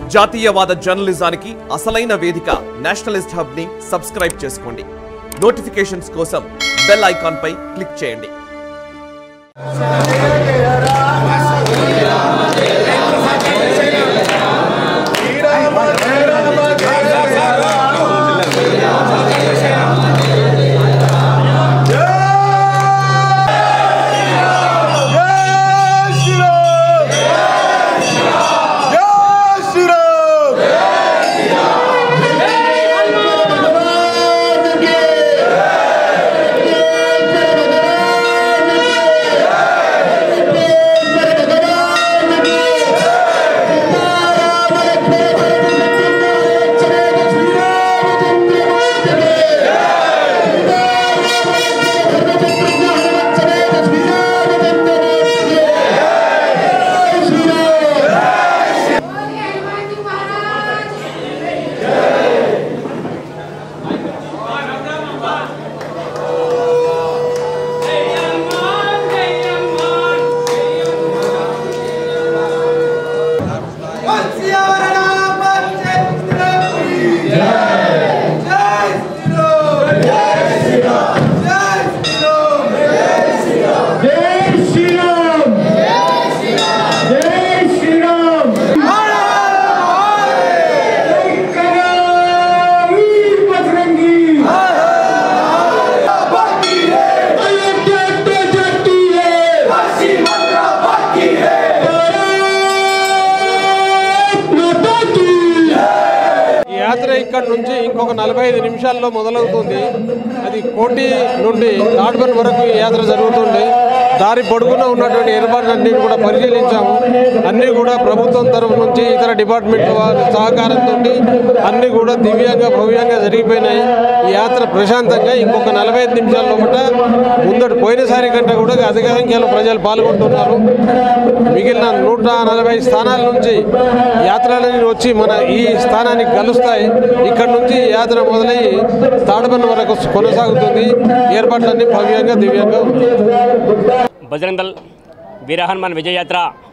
జాతీయవాద జర్నలిజానికి అసలైన వేదిక నేషనలిస్ట్ హబ్ ని సబ్స్క్రైబ్ చేసుకోండి నోటిఫికేషన్స్ కోసం బెల్ ఐకాన్ పై క్లిక్ చేయండి జై శ్రీరామ్ జై శ్రీరామ్ వీర్ బజరంగి అయోధ్య జట్టి హై భారత్ మాతా కీ ఈ యాత్ర ఇక్కడ నుంచి ఇంకొక నలభై ఐదు నిమిషాల్లో మొదలవుతుంది అది కోటి నుండి తాడ్బన్ వరకు ఈ యాత్ర జరుగుతుంది దారి పొడుగున ఉన్నటువంటి ఏర్పాట్లన్నీ కూడా పరిశీలించాము అన్నీ కూడా ప్రభుత్వం తరఫు నుంచి ఇతర డిపార్ట్మెంట్ల వారి సహకారంతో అన్నీ కూడా దివ్యంగా భవ్యంగా జరిగిపోయినాయి ఈ యాత్ర ప్రశాంతంగా ఇంకొక నలభై ఐదు నిమిషాల లోపల ముందటి పోయినసారి కంటే కూడా అధిక సంఖ్యలో ప్రజలు పాల్గొంటున్నారు మిగిలిన నూట నలభై స్థానాల నుంచి యాత్రలన్నీ వచ్చి మన ఈ స్థానానికి కలుస్తాయి ఇక్కడ నుంచి యాత్ర మొదలయ్యి తాడబన్ వరకు కొనసాగుతుంది ఏర్పాట్లన్నీ భవ్యంగా దివ్యంగా ఉన్నాయి బజరంగ్ దళ్ వీర హనుమాన్ విజయయాత్ర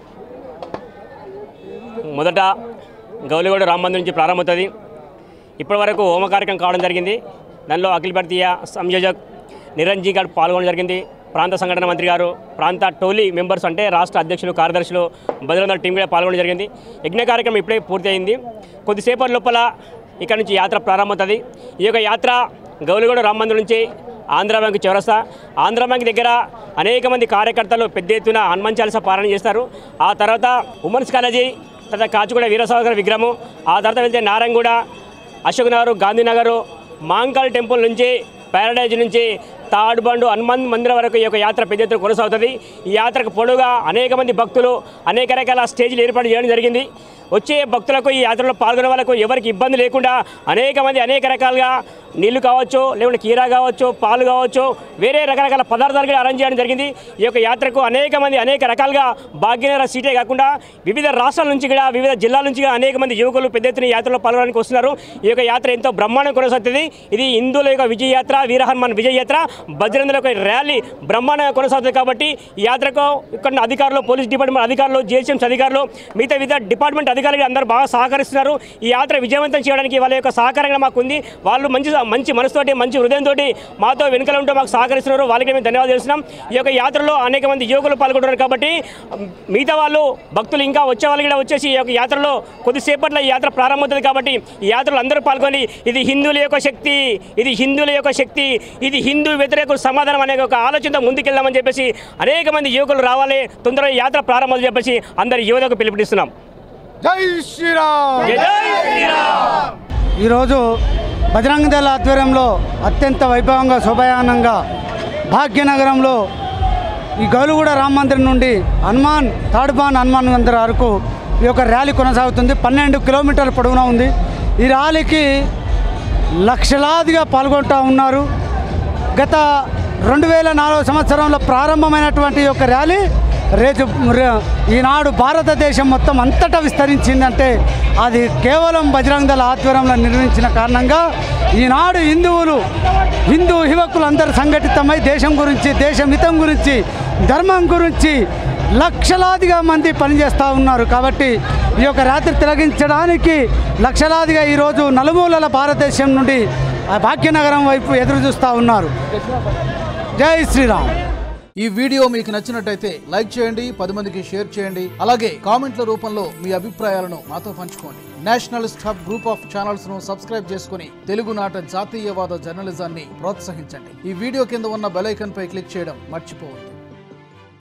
మొదట గౌలిగూడ రామ మందిర్ నుంచి ప్రారంభమవుతుంది ఇప్పటి వరకు హోమ కార్యక్రమం కావడం జరిగింది దానిలో అఖిల భారతీయ సంయోజక్ నిరంజీ గారు పాల్గొనడం జరిగింది ప్రాంత సంఘటన మంత్రి గారు ప్రాంత టోలీ మెంబర్స్ అంటే రాష్ట్ర అధ్యక్షులు కార్యదర్శులు బజరంగ దళ టీం కూడా పాల్గొనడం జరిగింది యజ్ఞ కార్యక్రమం ఇప్పుడే పూర్తి అయింది కొద్దిసేపటి లోపల ఇక్కడ నుంచి యాత్ర ప్రారంభమవుతుంది ఈ యొక్క యాత్ర గౌలిగూడ రామ మందిర్ నుంచి ఆంధ్ర బ్యాంక్ చౌరస్తా ఆంధ్ర బ్యాంక్ దగ్గర అనేక మంది కార్యకర్తలు పెద్ద ఎత్తున హనుమాన్ చాలీసా పాలన చేస్తారు ఆ తర్వాత ఉమెన్స్ కాలేజీ తర్వాత కాచిగూడ వీరసాగర్ విగ్రహము ఆ తర్వాత వెళ్తే నారాయణగూడ అశోక్ నగర్ గాంధీనగర్ మాంకాల్ టెంపుల్ నుంచి ప్యారడైజ్ నుంచి తాడుబండు హనుమాన్ మందిరం వరకు ఈ యొక్క యాత్ర పెద్ద ఎత్తున కొనసాగుతుంది ఈ యాత్రకు పొడుగా అనేక మంది భక్తులు అనేక రకాల స్టేజ్లు ఏర్పాటు చేయడం జరిగింది వచ్చే భక్తులకు ఈ యాత్రలో పాల్గొనే వాళ్ళకు ఎవరికి ఇబ్బంది లేకుండా అనేక మంది అనేక రకాలుగా నీళ్లు కావచ్చు లేకుంటే కీరా కావచ్చు పాలు కావచ్చు వేరే రకరకాల పదార్థాలు కూడా అరేంజ్ చేయడం జరిగింది ఈ యొక్క యాత్రకు అనేక మంది అనేక రకాలుగా భాగ్యనగర సీటే కాకుండా వివిధ రాష్ట్రాల నుంచి కూడా వివిధ జిల్లాల నుంచి కూడా అనేక మంది యువకులు పెద్ద ఎత్తున ఈ యాత్రలో పాల్గొనడానికి వస్తున్నారు ఈ యొక్క యాత్ర ఎంతో బ్రహ్మాండం కొనసాగుతుంది ఇది హిందువుల యొక్క విజయ యాత్ర వీర హనుమాన్ విజయ యాత్ర బజరంగుల యొక్క ర్యాలీ బ్రహ్మాండంగా కొనసాగుతుంది కాబట్టి ఈ యాత్రకు ఇక్కడ ఉన్న అధికారులు పోలీస్ డిపార్ట్మెంట్ అధికారులు జిహెచ్ఎంసీ అధికారులు మిగతా వివిధ డిపార్ట్మెంట్ అధికారులు అందరూ బాగా సహకరిస్తున్నారు ఈ యాత్ర విజయవంతం చేయడానికి వాళ్ళ యొక్క సహకారంగా మాకు ఉంది వాళ్ళు మంచి మంచి మనసుతోటి మంచి హృదయంతో మాతో వెనుకలు ఉంటూ మాకు సహకరిస్తున్నారు వాళ్ళకి మేము ధన్యవాదాలు చేస్తున్నాం ఈ యొక్క యాత్రలో అనేక మంది యువకులు పాల్గొంటున్నారు కాబట్టి మిగతా వాళ్ళు భక్తులు ఇంకా వచ్చే వాళ్ళు కూడా వచ్చేసి ఈ యొక్క యాత్రలో కొద్దిసేపట్లో ఈ యాత్ర ప్రారంభమవుతుంది కాబట్టి ఈ యాత్రలో అందరూ పాల్గొని ఇది హిందువుల యొక్క శక్తి ఇది హిందువుల యొక్క శక్తి ఇది హిందూ వ్యతిరేక సమాధానం అనే ఒక ఆలోచనతో ముందుకెళ్దామని చెప్పేసి అనేక మంది యువకులు రావాలి తొందరగా ఈ యాత్ర ప్రారంభం చెప్పేసి అందరి యువతకు పిలుపునిస్తున్నాం జై శ్రీరామ్ జై జై శ్రీరామ్ ఈరోజు బజరంగ దళ ఆధ్వర్యంలో అత్యంత వైభవంగా శోభాయానంగా భాగ్యనగరంలో ఈ గౌలుగూడ రామ మందిరం నుండి హనుమాన్ తాడుబాన్ హనుమాన్ మందిరం వరకు ఈ యొక్క ర్యాలీ కొనసాగుతుంది పన్నెండు కిలోమీటర్ల పొడవునా ఉంది ఈ ర్యాలీకి లక్షలాదిగా పాల్గొంటూ ఉన్నారు గత రెండు వేల నాలుగు సంవత్సరంలో ప్రారంభమైనటువంటి ఈ యొక్క ర్యాలీ రేపు రే- ఈనాడు భారతదేశం మొత్తం అంతటా విస్తరించిందంటే అది కేవలం బజరంగ దళ ఆధ్వర్యంలో నిర్వహించిన కారణంగా ఈనాడు హిందువులు హిందూ యువకులు అందరూ సంఘటితమై దేశం గురించి దేశ మితం గురించి ధర్మం గురించి లక్షలాదిగా మంది పనిచేస్తూ ఉన్నారు కాబట్టి ఈ యొక్క రాత్రి తిలగించడానికి లక్షలాదిగా ఈరోజు నలుమూలల భారతదేశం నుండి ఆ భాగ్యనగరం వైపు ఎదురు చూస్తూ ఉన్నారు జై శ్రీరామ్ ఈ వీడియో మీకు నచ్చినట్టయితే లైక్ చేయండి పది మందికి షేర్ చేయండి అలాగే కామెంట్ల రూపంలో మీ అభిప్రాయాలను మాతో పంచుకోండి nationalist hub group of channels ను సబ్స్క్రైబ్ చేసుకుని తెలుగునాట జాతీయవాద జర్నలిజాన్ని ప్రోత్సహించండి ఈ వీడియో కింద ఉన్న బెల్ ఐకాన్ పై క్లిక్ చేయడం మర్చిపోవద్దు